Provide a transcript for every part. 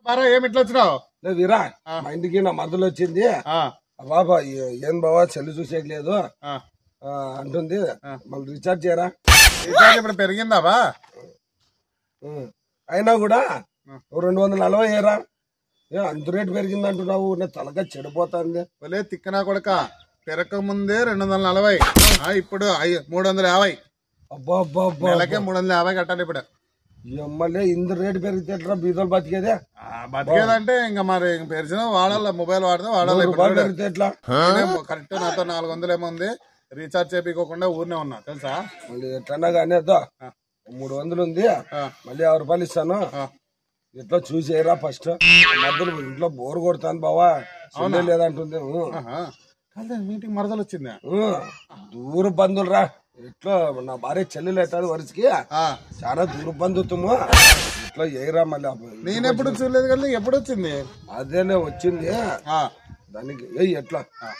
బారా ఏమి ఇట్లా వచ్చినావు లే వీరా మా ఇంటికి నా మరదలు వచ్చింది ఆ, బాబా ఏం బాబా చెల్లి చూసేకి లేదు ఆ. ఆ, అంటుంది మళ్ళీ రీఛార్జ్ చేయరా రీఛార్జ్ ఇప్పుడు పెరిగిందా బా ఉం. అయినా కూడా ఓ రెండు వందల నలభై ఏరా ఏ అంత రేటు పెరిగింది అంటున్నావు నా తలగా చెడిపోతుంది ఒలే తిక్కనా కొడక పెరక ముందే రెండు వందల నలభై ఆ, ఇప్పుడు ఐ- మూడు వందల యాభై అబ్బా అబ్బా అబ్బా నెలకే మూడు వందల యాభై కట్టాలి ఇప్పుడు ఎమ్మెల్యే ఇంత రేటు పెరిగితే ఎట్లా బీదలు బతికేదే ఆ, బతికేదంటే ఇంకా మరి ఇంక పెరిచిన వాడాల మొబైల్ వాడితే వాడాలి నూరు ఇప్పుడు రూపాయలు పెరిగితే ఎట్లా కరెక్ట్ నాతో నాలుగు వందలు ఏమో ఉంది రీఛార్జ్ చేపించకుండా ఊరినే ఉన్నా తెలుసా మళ్ళీ ఎట్లన్నా కానీ వద్దా మూడు వందలు ఉంది మళ్ళీ యాభై రూపాయలు ఇస్తాను ఎట్లా చూసేయరా ఫస్ట్ మధ్యలో ఇంట్లో బోర్ కొడతాను బావా చెల్లె లేదంటుంది ఉం. ఆహా. కాదు మీటింగ్ మరదలు వచ్చిందా ఉం. దూర బంధువులు రా ఎట్లా నా భార్య చెల్లెలు ఎట్టాది వరుసకి ఆ, చాలా దూర బంధుత్వము ఇట్లా ఏరా మళ్ళీ అప్పుడు. నేను ఎప్పుడు చూడలేదు కదా ఎప్పుడు వచ్చింది అదేలే వచ్చింది ఆ, దానికి ఏయ్ ఎట్లా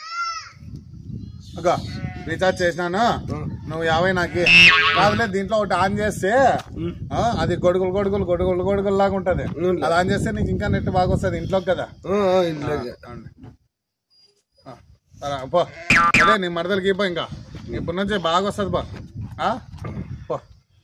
అగో రీఛార్జ్ చేసినాను నువ్వు యాభై నాకి కాదులే దీంట్లో ఒకటి ఆన్ చేస్తే ఆ, అది గొడుగులు గొడుగులు గొడుగులు గొడుగులు లాగా ఉంటది అది ఆన్ చేస్తే నీకు ఇంకా నెట్ బాగా వస్తుంది ఇంట్లోకి కదా ఉం, ఉం, ఇంట్లోకి అవును. ఆ, సరే, పో అదే నీ మరదలకి పో ఇంకా ఇప్పుడు నుంచి బాగా వస్తుంది పో ఆ? పో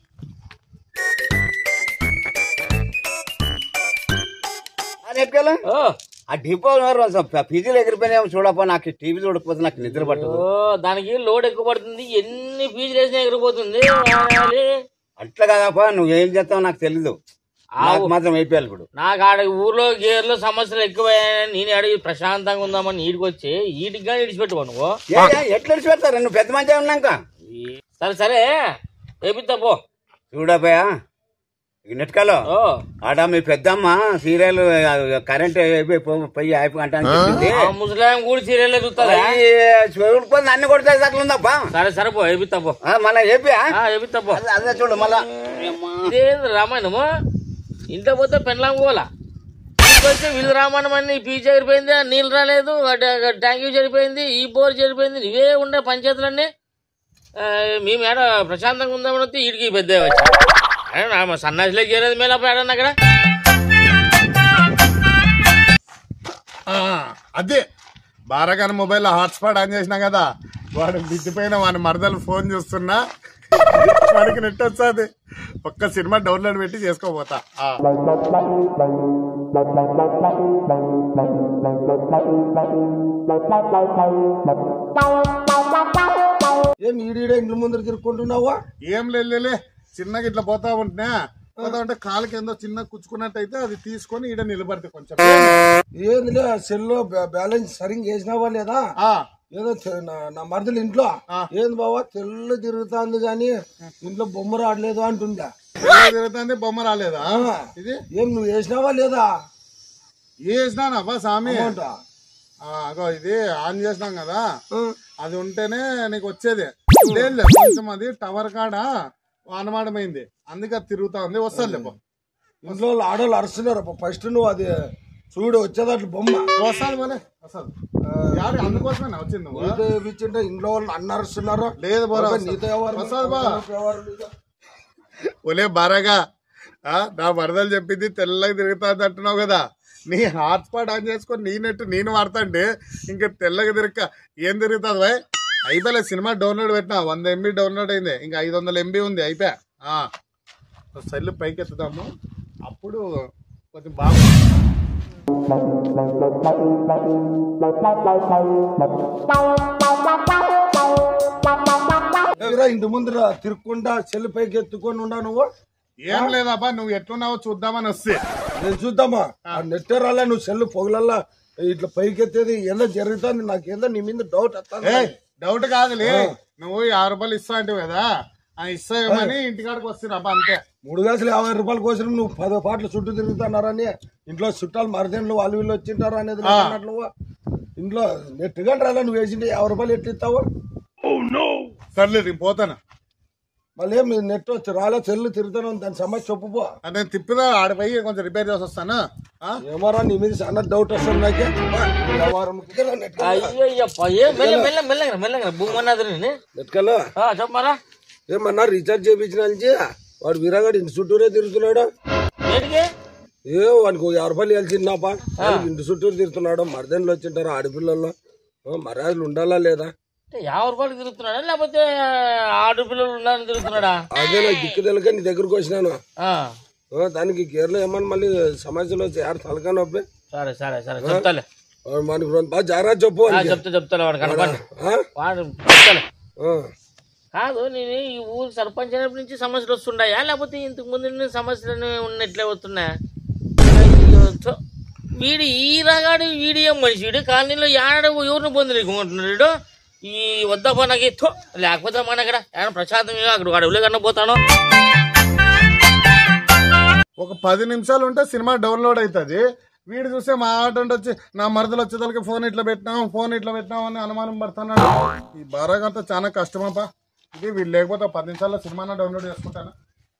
ఓ ఆ డిపో ఫీజులు ఎగిరిపోయినా చూడப்பா నాకు టీవీ చూడకపోతే నాకు నిద్ర పట్టదు ఓ, దానికి లోడ్ ఎక్కువ పడుతుంది ఎన్ని ఫీజులు వేసినా ఎగిరిపోతుంది వాడాలి. అట్లా కాదప్పా నువ్వు ఏం చేస్తావు నాకు తెలీదు నాకు మాత్రం అయిపోయాలి ఇప్పుడు నాకు ఆడ ఊర్లో గేర్లో సమస్యలు ఎక్కువయ్యాయని నేను అడిగి ప్రశాంతంగా ఉందామని ఈడికి వచ్చి ఈడికి కానీ ఇడిచిపెట్టుకో నువ్వు ఏ, ఏ, ఎట్లా ఇడిచి పెడతారు నువ్వు పెద్ద మంచి ఉన్నాక సరే సరే వేపిస్తా పో చూడపోయా నెట్కాలో ఓ ఆడ మీ పెద్దమ్మ సీరియల్ కరెంట్ అయిపోయి పో- పోయి అయిపోయి అంటే అని చెప్పింది ఆ ముసలాం కూడా సీరియల్ చూస్తారా చూడుకొని అన్ని కొడితే అట్లా ఉందప్పా సరే సరే పో వేపిస్తా పో ఆ, మళ్ళా చెప్పా ఆ, వేపిస్తా పో అదే చూడు మళ్ళా ఇదేంది రామాయణము ఇంట్లో పోతే పెండ్లాం పోలా ఇంటికొస్తే వీళ్ళు రామాయణం అని పీచ్ చెరిపోయింది ఆ నీళ్ళు రాలేదు ఆ ట్యా- ట్యాంకీ చెడిపోయింది ఈ బోర్ చెడిపోయింది ఇవే ఉండే పంచాయతీలన్నీ ఆ, మేము ఏడ ప్రశాంతంగా ఉందామని వస్తే వీడికి పెద్ద వచ్చి సన్నాసిలో చేరేది మేలా పేడన్న అక్కడ ఆ, అదే బారాగాని మొబైల్ హాట్స్పాట్ ఆన్ చేసినా కదా వాడు మిద్దిపోయిన వాని మరదలు ఫోన్ చూస్తున్నా వాడికి నెట్ వస్తుంది ఒక్క సినిమా డౌన్లోడ్ పెట్టి చేసుకోపోతా ఆ. ఏం ఈడీడ ఇంట్లో ముందర తిరుక్కుంటున్నావా ఏం లేదులే చిన్నగా ఇట్లా పోతా ఉంటున్నా పోతా ఉంటే కాలుకి ఏందో చిన్న కుచ్చుకున్నట్టయితే అది తీసుకొని ఈడ నిలబడితే కొంచెం ఏందిలే సెల్లో బ్యాలెన్స్ సరిగ్గా వేసినావా లేదా ఆ, ఏదో తె- నా- నా మరదలు ఇంట్లో ఏంది బావా తెల్ల తిరుగుతాంది గాని ఇంట్లో బొమ్మ రావట్లేదు అంటుందా ఎలా తిరుగుతుంది బొమ్మ రాలేదా ఆ. ఇది ఏం నువ్వు వేసినావా లేదా వేసినానబ్బా స్వామి అమౌంట్ ఆ, అగో ఇది ఆన్ చేసినాం కదా అది ఉంటేనే నీకు వచ్చేది లేదు కొంచెం అది టవర్ కాడ వానమాడమైంది అందుకే అది తిరుగుతా ఉంది వస్తుంది లేపో ఇంట్లో వాళ్ళు ఆడవాళ్ళు అరుస్తున్నారు ఫస్ట్ నువ్వు అది చూడు వచ్చేదట్లు బొమ్మ వస్తుంది పోలే వస్తుంది యారు అందుకోసమే వచ్చింది నువ్వు నీతో వేపించింటే ఇంట్లో వాళ్ళు అన్న అరుస్తున్నారు లేదు బోరా బాబా, నీతో ఎవరు వస్తుంది బా ఎవరు లేదు. ఒలే బారాగా ఆ, నా వరదలు చెప్పింది తెల్లగా తిరుగుతుంది అంటున్నావు కదా నీ హాట్స్పాట్ ఆన్ చేసుకొని నీ నెట్ నేను వాడతాంటే ఇంకా తెల్లగా తిరగక ఏం తిరుగుతుంది బాయ్ అయిపోలే సినిమా డౌన్లోడ్ పెట్టినా వంద ఎంబీ డౌన్లోడ్ అయింది ఇంకా ఐదు వందల ఎంబీ ఉంది అయిపోయా ఆ. సెల్ పైకి ఎత్తుదాము అప్పుడు కొంచెం బాగా ఏరా, ఇంటి ముందర తిరుక్కుంటా సెల్ పైకి ఎత్తుకొని ఉండా నువ్వు ఏం లేదబ్బా నువ్వు ఎట్లున్నావో చూద్దామని వస్తే నేను చూద్దామా ఆ నెట్ రాలే నువ్వు సెల్ పొగలల్లా ఇట్లా పైకి ఎత్తేది ఏదో జరుగుతుంది నాకేందో నీ మీద డౌట్ వస్తుంది ఏ డౌట్ కాదులే నువ్వు యాభై రూపాయలు ఇస్తా అంటే కదా ఆ ఇస్తామని ఇంటికాడికి వస్తున్నా అంతే మూడు వేసలు యాభై రూపాయల కోసం నువ్వు పదో పాటలు చుట్టూ తిరుగుతున్నారని ఇంట్లో చుట్టాలు మరదేండ్లు వాళ్ళు వీళ్ళు వచ్చింటారు అనేది నాకు అన్నట్లు నువ్వు. ఇంట్లో నెట్ గంట రాలే నువ్వు వేసింటే యాభై రూపాయలు ఎట్లు ఇస్తావు సర్లే నేను పోతాను మళ్ళీ ఏం నెట్ వచ్చి రాలే సెల్లు తిరుగుతాను దాని సమస్య చెప్పుపో అది నేను తిప్పిదా ఆడిపోయి కొంచెం రిపేర్ చేసి వస్తాను ఆ? ఏమోరా నీ మీద చాలా డౌట్ వస్తుంది నాకే బా, వ్యవహారంకి కదా నెట్ అయ్యయ్యప్ప ఏ మెల్ల మెల్ల మెల్లగా మెల్లగా భూమన్నది నెట్ కల్లా చెప్పమారా ఏమన్నా రీఛార్జ్ చేయించిన నుంచి వాడు వీరగాడు ఇంటి చుట్టూరే తిరుగుతున్నాడు ఏంటికి ఏ వానికి ఒక యాభై రూపాయలు వెళ్తున్నాపా ఇంటి చుట్టూరు తిరుగుతున్నాడు మరదెన్లు వచ్చింటారు ఆడపిల్లల్లో ఓ, మర్యాదలు ఉండాలా లేదా అంటే యాభై రూపాయలు తిరుగుతున్నాడా లేకపోతే ఆడు పిల్లలు ఉండాలని తిరుగుతున్నాడా అదే నాకు దిక్కు తెలియక నీ దగ్గరకు వచ్చినాను ఆ, ఓ, దానికి గేర్లో ఏమన్నా మళ్ళీ సమస్యలు వచ్చి యారు తలకా నొప్పి సరే సరే సరే చెప్తాలే ఓ, మనకి రెండు బాగా జాగ్రత్త చెప్పు ఆ, వానికి. చెప్తా చెప్తాలే వాడు కనపడి ఆ? వాడు చెప్తాలే ఆ. కాదు నేను ఈ ఊరు సర్పంచ్ అయినప్పటి నుంచి సమస్యలు వస్తున్నాయా లేకపోతే ఇంతకు ముందు నుండి సమస్యలు ఉన్నట్లే వస్తున్నాయా అయ్యో, థు. వీడు ఈ రగాడు వీడు ఏం మనిషి వీడు కాలనీలో ఏడ ఎవరిని పొందలేకుంటున్నాడు వీడు ఈ వద్ద మనకి థు, లేకపోతే మన అక్కడ ఏడ ప్రశాంతంగా అక్కడ అడవులే కన్నా పోతాను ఒక పది నిమిషాలు ఉంటే సినిమా డౌన్లోడ్ అవుతుంది వీడు చూస్తే మా ఆట వచ్చి నా మరదలు వచ్చేదానికి ఫోన్ ఇట్లా పెట్టినాం ఫోన్ ఇట్లా పెట్టినాం అని అనుమానం పడుతున్నాడు ఈ బారాగంతా చాలా కష్టమప్పా ఇది వీడు లేకపోతే ఒక పది నిమిషాల్లో సినిమాను డౌన్లోడ్ చేసుకుంటాను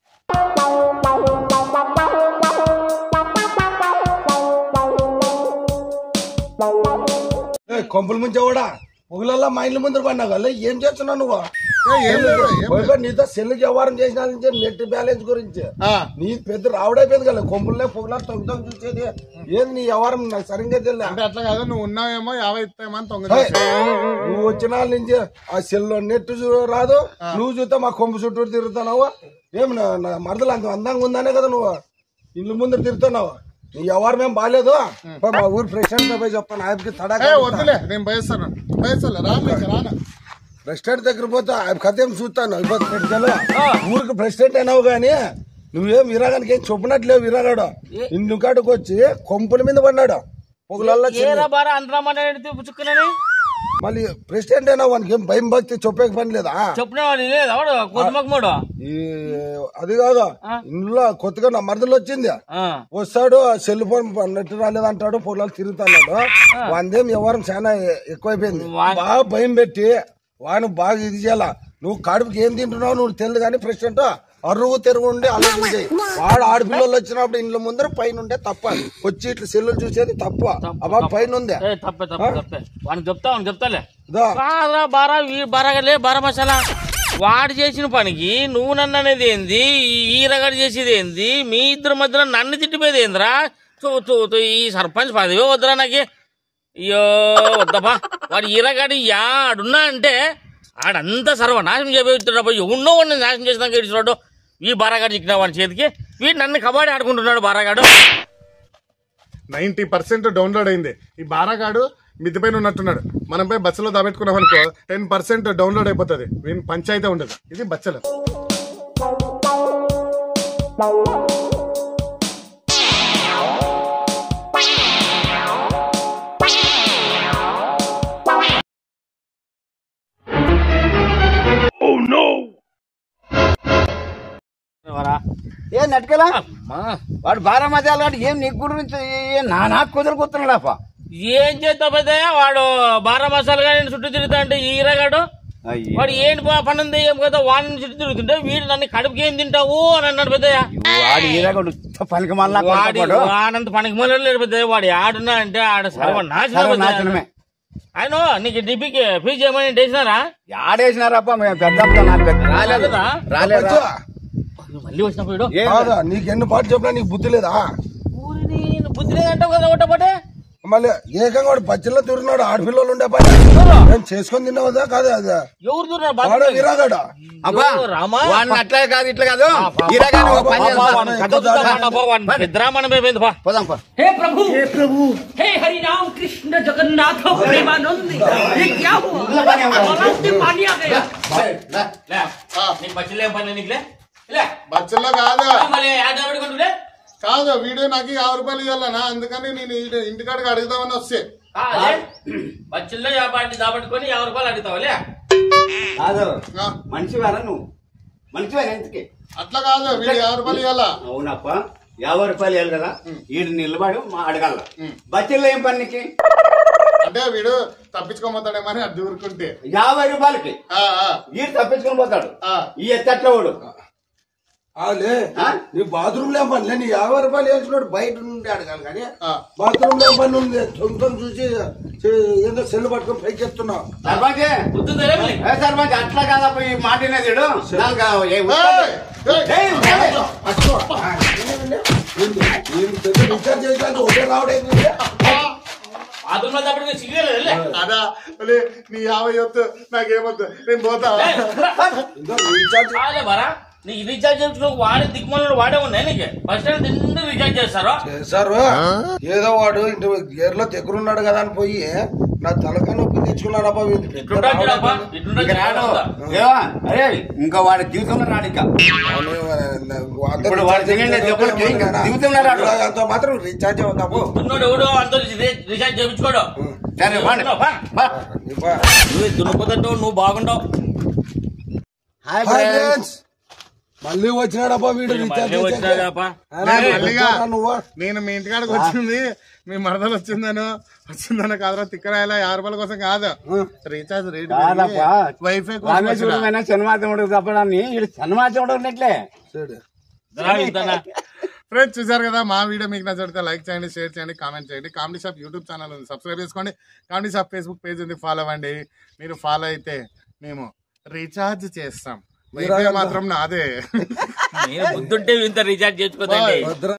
ఏ, కొంపల ముంచే కూడా పొగులల్లా మా ఇండ్ల ముందర పడినావు కదా ఏం చేస్తున్నావు నువ్వు ఏ, ఏం లేదు, ఏం పోయిగా నీతో సెల్ వ్యవహారం చేసిన నుంచి నెట్ బ్యాలెన్స్ గురించి ఆ, నీ పెద్ద రావడైపోయింది కదా కొంపులనే పొగులా తొంగి చూసేది ఏది నీ వ్యవహారం నాకు సరిగ్గా తెలియదు అంటే అట్లా కాదు నువ్వు ఉన్నావేమో యాభై ఇస్తామో అని తొంగ ఏయ్, నువ్వు వచ్చిన వాళ్ళ నుంచి ఆ సెల్లో నెట్ చూ- రాదు నువ్వు చూస్తే మా కొంపు చుట్టూ తిరుగుతున్నావు ఏమి నా నా మరదలు అంత అందంగా ఉందనే కదా నువ్వు ఇల్లు ముందర తిరుగుతున్నావు నీ వ్యవహారం ఏం బాగాలేదు పో, మా ఊరు ప్రెసిడెంట్ పోయి చెప్తాను ఆయనకి ఏ తడాక వద్దులే నేను భయస్తాను భయస్తాను రాను ఇక రాను ప్రెసిడెంట్ దగ్గర పోతే ఆయన కథ ఏం చూస్తాను అయిపోతే పెట్టుకెళ్ళు. ఊరికి ప్రెసిడెంట్ అయినావు కానీ నువ్వేం విరాగానికి ఏం చెప్పినట్లేవు విరాగాడు ఇల్లు కాడికి వచ్చి కొంపుల మీద పడినాడు పొగలల్లా ఏరా బారా అంతరామని పుచ్చుకున్నాను మళ్ళీ ప్రెసిడెంట్ అయినావు వానికి ఏం భయం భక్తి చెప్పే పని లేదా చెప్పిన వాడు లేదు వాడు కొద్దిమక్కమోడు ఈ అది కాదు ఇంట్లో కొత్తగా నా మరదలు వచ్చింది ఆ, వస్తాడు ఆ సెల్ ఫోన్ నెట్ రాలేదంటాడు పొలాలు తిరుగుతున్నాడు వాందేం వ్యవహారం చాలా ఎక్కువైపోయింది బాగా భయం పెట్టి వాని బాగా ఇది చేయాల నువ్వు కడుపుకి ఏం తింటున్నావు నువ్వు తెలియదు కానీ ప్రెసిడెంట్ అరువు తెరుగు ఉండి ఆలోచించాయి వాడు ఆడపిల్లలు వచ్చినప్పుడు ఇంట్లో ముందర పైన ఉండే తప్ప వచ్చి ఇట్లా సెల్లు చూసేది తప్ప అబ్బా పైన ఉందే ఏ, తప్పే తప్పే తప్పే వాడిని చెప్తా వాడిని చెప్తాలే దా కాదురా బారా వీ బారాగలే బారా మసాలా వాడు చేసిన పనికి నువ్వు నన్ను అనేది ఏంది ఈ ఈరగాడు చేసేది ఏంది మీ ఇద్దరి మధ్యలో నన్ను తిట్టిపోయేది ఏందిరా తూ తూ తూ, ఈ సర్పంచ్ పదవే వద్దురా నాకు అయ్యో వద్దపా వాడు ఈరగాడు యాడున్నా అంటే ఆడంతా సర్వనాశనం చేయబోతున్నాడు ఎవన్నో వాడిని నాశనం చేసినాక ఇడిచినాడు ఈ బారాగాడు చిక్కిన వాడి చేతికి వీడు నన్ను కబడ్డీ ఆడుకుంటున్నాడు బారాగాడు నైన్టీ పర్సెంట్ డౌన్లోడ్ అయింది ఈ బారాగాడు మిద్ది పైన ఉన్నట్టున్నాడు మనం పోయి బస్సులో దాబెట్టుకున్నాం అనుకో టెన్ పర్సెంట్ డౌన్లోడ్ అయిపోతుంది వీని పంచాయితీ ఉండదు ఇది బచ్చలు వరా. ఏ నటకలా అమ్మా వాడు బారా మధ్యాలు వాడు ఏం నీకు గురించి ఏ నా నాకు కుదురు కూతున్నాడప్ప ఏం చేస్తా పెద్దయ్య వాడు బారా మసాలుగా నేను చుట్టూ తిరుగుతా అంటే ఈరగాడు వాడు ఏంటి బా పని ఉంది ఏం కదా వాడిని చుట్టూ తిరుగుతుంటే వీడు నన్ను కడుపుకి ఏం తింటావు అని అన్నాడు పెద్దయ్య వాడు ఈరగడు పనికి మళ్ళా వాడి వాడంత పనికి మొదలు లేడు పెద్దయ్య వాడు ఆడున్నా అంటే ఆడ సర్వనాశనం పెద్దయ్య. నాశనమే ఆయన నీకు డిపికి ఫీజు ఏమని చేసినారా ఆడేసినారప్ప మేము పెద్దప్పుడు నాకు పెద్ద రాలేదు రాలేదా? రాలేదు మళ్ళీ వచ్చిన పోయాడు ఏ కాదా నీకు ఎన్ని పాటలు చెప్పినా నీకు బుద్ధి లేదా ఊరిని బుద్ధి లేదంటావు కదా ఒకటపటే మళ్ళీ ఏకంగా వాడు బచ్చల్లో తిరుగున్నాడు ఆడపిల్లలు ఉండే పని ఏం చేసుకొని తిన్నావుదా కాదా అది ఎవరు దూరం వాడే విరాగాడు అబ్బా రామా వాడిని అట్లా కాదు ఇట్లా కాదు ఈరగా నువ్వు పని చేస్తా. పెద్దరామణమైపోయింది బా పోదాం పో हे प्रभु हे प्रभु हे हरि राम कृष्ण जगन्नाथ प्रेमानंद ये क्या हुआ तालाब से पानी आ गया లే, నీకు బస్సులో ఏం పని నీకులే లే బచ్చల్లో కాదు మళ్ళీ యాడ్ పెట్టుకుంటుండే కాదు వీడియో నాకు యాభై రూపాయలు ఇవ్వాలనా అందుకని నేను ఈ- ఇంటికాడికి అడుగుదామని వస్తే బస్సుల్లో యాభై దాబట్టుకొని యాభై రూపాయలు అడుగుతావులే కాదు ఆ, మనిషి వారా నువ్వు మనిషి వారా ఎందుకే అట్లా కాదు వీడు యాభై రూపాయలు ఇవ్వాలా అవునప్ప యాభై రూపాయలు వేయాలి కదా ఈడు నిలబడి మా అడగాల బచ్చల్లో ఏం పనికి అంటే వీడు తప్పించుకోబోతాడేమని అది ఊరుకుంటే యాభై రూపాయలకి ఆ, ఆ, ఈడు తప్పించుకొని పోతాడు ఆ. ఈ ఎత్తట్లో వాడు ఆలే ఆ? నీ బాత్రూమ్ లో పని నీ యాభై రూపాయలు వేసుకున్నాడు బయట నుండి అడగాలి కానీ ఆ. బాత్రూమ్ లో పని ఉంది సొంతం చూసి చే- ఏదో సెల్ పట్టుకొని పైకి ఎత్తున్నావు సర్పంచ్ గుర్తుందా మళ్ళీ ఏ సర్పంచ్ అట్లా కాదప్ప ఈ మాట వినేది ఈడు. నాకు ఏ ఏయ్, ఉత్తరం- ఏయ్, ఏయ్, పట్టుకో. రీఛార్జ్ చేసినాక ఒకటే రావడం బాత్రూమ్ లో తప్పటికి సిగ్గులేదు అదా ఒలే నీ యాభై వద్దు నాకేమొద్దు నేను పోతా ఇంకా రీఛార్జ్ కాలే బరా నీ రీఛార్జ్ చేసుకుని వాడే దిక్కుమలు వాడే ఉన్నాయి నీకు ఫస్ట్ టైం తిండి రీఛార్జ్ చేస్తారో చేశారు ఏదో వాడు ఇంటి గేర్లో దగ్గరున్నాడు కదా అని పోయి నా తలకాయ నొప్పి తెచ్చుకున్నాడు అబ్బా వీడు పెద్ద ఇట్లుంటా చూడప్పా రావడం. ఇట్లుంటా ఇక రాడు చూడప్పా. ఏవా? అరే ఇంకా వాడి జీవితంలో రాడు ఇంకా అవును, అందరూ ఇప్పుడు వాడు తిరిగిండే దెబ్బలకి ఇంకా జీవితంలో రాడు. అంత మాత్రం రీఛార్జ్ అవుతాము దున్నోడు ఎవడో అంత రీఛార్జ్ చేయించుకోడు సరే వాడి బా. నువ్వు దున్నపోతావు నువ్వు బాగుంటావు హాయ్ హాయ్ ఫ్రెండ్స్ ఫ్రెండ్స్. మళ్ళీ వచ్చినాడబ్బా వీడు రీఛార్జ్ మళ్ళీ చేసేకి. వచ్చినాడప్పా. అరే, లే, మళ్ళీగా. వచ్చారా నువ్వు నేను మీ ఇంటికాడికి వచ్చింది మీ మరదలు వచ్చిందను వచ్చిందను కాదురా తిక్కరాయలా యాభై రూపాయల కోసం కాదు రీఛార్జ్ రేట్ కాదప్పా. వైఫై కోసం వచ్చిన. రామేశ్వరమైన శనిమాచముడు తప్పడాన్ని ఈడు శనిమాచముడు ఉన్నట్లే చూడు. రా ఇంతనా. ఫ్రెండ్స్ చూసారు కదా మా వీడియో మీకు నచ్చితే లైక్ చేయండి షేర్ చేయండి కామెంట్ చేయండి కామెడీ షాప్ యూట్యూబ్ ఛానల్ ఉంది సబ్స్క్రైబ్ చేసుకోండి కామెడీ షాప్ ఫేస్బుక్ పేజ్ ఉంది ఫాలో అవ్వండి మీరు ఫాలో అయితే మేము రీఛార్జ్ చేస్తాం వైఫై మాత్రం నాదే నేను బుద్ధుంటే ఇంత రీఛార్జ్ చేసుకోదండి భద్ర